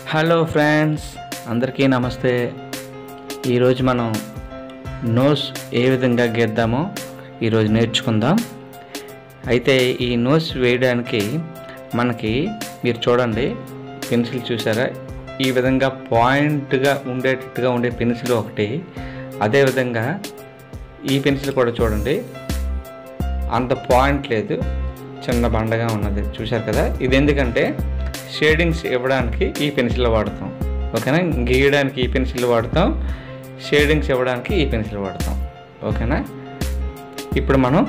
hello friends అందరికీ నమస్తే ఈరోజు మనం నోస్ ఏ విధంగా గీద్దామో ఈరోజు నేర్చుకుందాం అయితే ఈ నోస్ వేయడానికి మనకి మీరు చూడండి పెన్సిల్ చూసారా ఈ విధంగా పాయింట్గా ఉండేటట్టుగా ఉండే పెన్సిల్ ఒకటి అదేవిధంగా ఈ పెన్సిల్ కూడా చూడండి అంత పాయింట్ లేదు చిన్న బండగా ఉన్నది చూశారు కదా ఇది ఎందుకంటే షేడింగ్స్ ఇవ్వడానికి ఈ పెన్సిల్ వాడతాం ఓకేనా గీయడానికి ఈ పెన్సిల్ వాడతాం షేడింగ్స్ ఇవ్వడానికి ఈ పెన్సిల్ వాడతాం ఓకేనా ఇప్పుడు మనం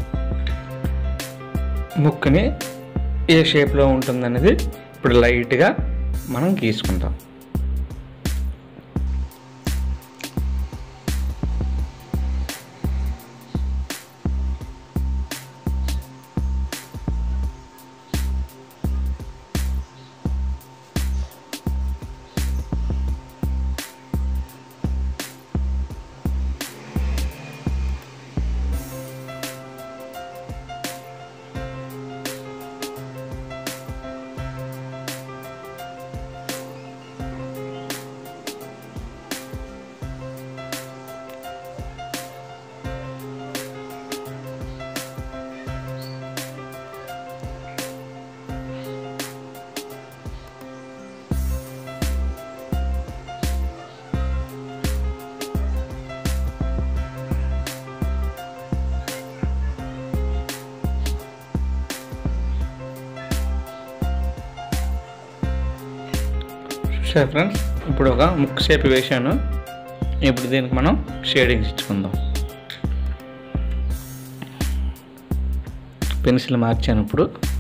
ముక్కుని ఏ షేప్లో ఉంటుందనేది ఇప్పుడు లైట్గా మనం గీసుకుంటాం సరే ఫ్రెండ్స్ ఇప్పుడు ఒక ముక్కు షేప్ వేసాను ఇప్పుడు దీనికి మనం షేడింగ్స్ ఇచ్చుకుందాం పెన్సిల్ మార్చాను ఇప్పుడు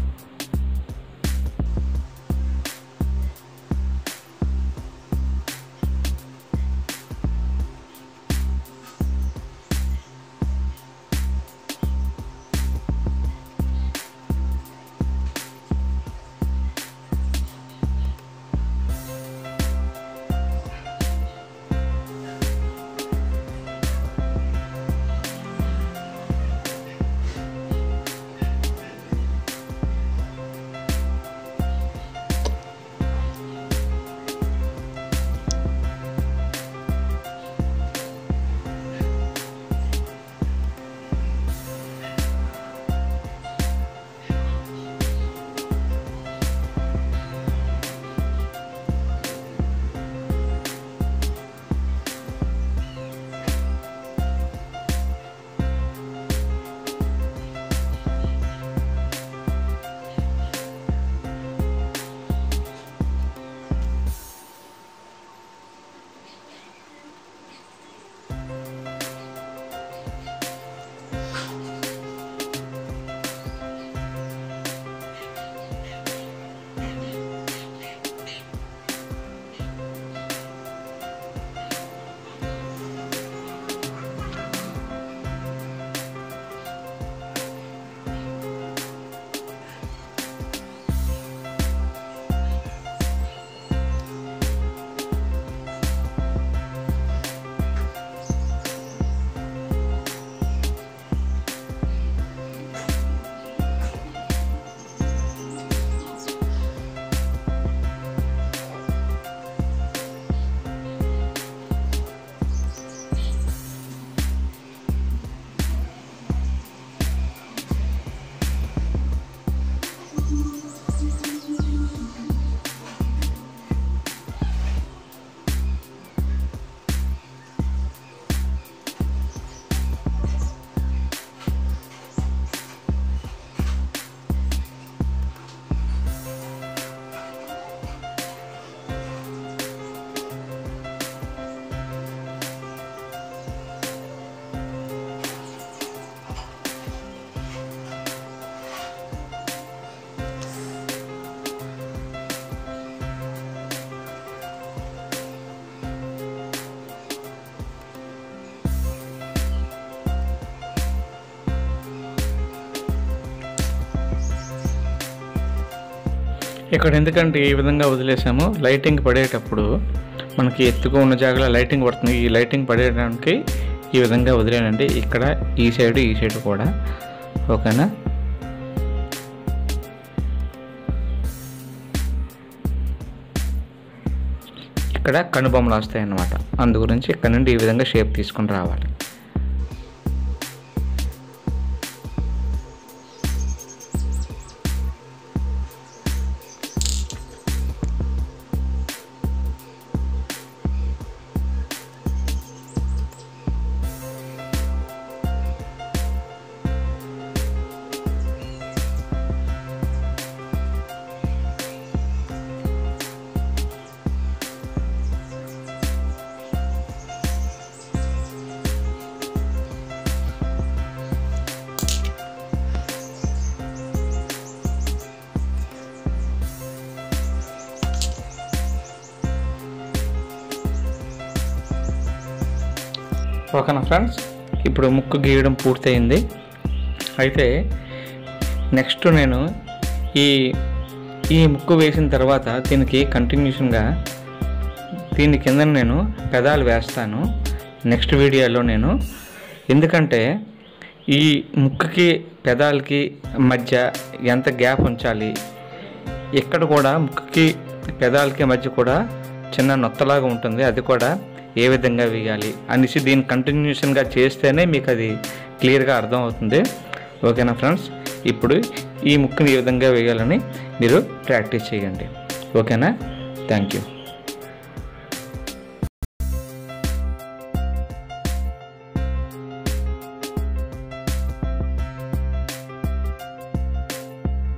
ఇక్కడ ఎందుకంటే ఈ విధంగా వదిలేసాము లైటింగ్ పడేటప్పుడు మనకి ఎత్తుగా ఉన్న జాగాలో లైటింగ్ పడుతుంది ఈ లైటింగ్ పడేయడానికి ఈ విధంగా వదిలేనండి ఇక్కడ ఈ సైడ్ ఈ సైడ్ కూడా ఓకేనా ఇక్కడ కనుబొమ్మలు వస్తాయి అన్నమాట అందు గురించి ఇక్కడ నుండి ఈ విధంగా షేప్ తీసుకొని రావాలి ఓకేనా ఫ్రెండ్స్ ఇప్పుడు ముక్కు గీయడం పూర్తయింది అయితే నెక్స్ట్ నేను ఈ ఈ ముక్కు వేసిన తర్వాత దీనికి కంటిన్యూషన్గా దీని కింద నేను పెదాలు వేస్తాను నెక్స్ట్ వీడియోలో నేను ఎందుకంటే ఈ ముక్కుకి పెదాలకి మధ్య ఎంత గ్యాప్ ఉంచాలి ఇక్కడ కూడా ముక్కుకి పెదాలకి మధ్య కూడా చిన్న నొత్తలాగా ఉంటుంది అది కూడా ఏ విధంగా వేయాలి అనేసి దీన్ని కంటిన్యూషన్గా చేస్తేనే మీకు అది క్లియర్గా అర్థం అవుతుంది ఓకేనా ఫ్రెండ్స్ ఇప్పుడు ఈ ముక్కుని ఏ విధంగా వేయాలని మీరు ప్రాక్టీస్ చేయండి ఓకేనా థ్యాంక్ యూ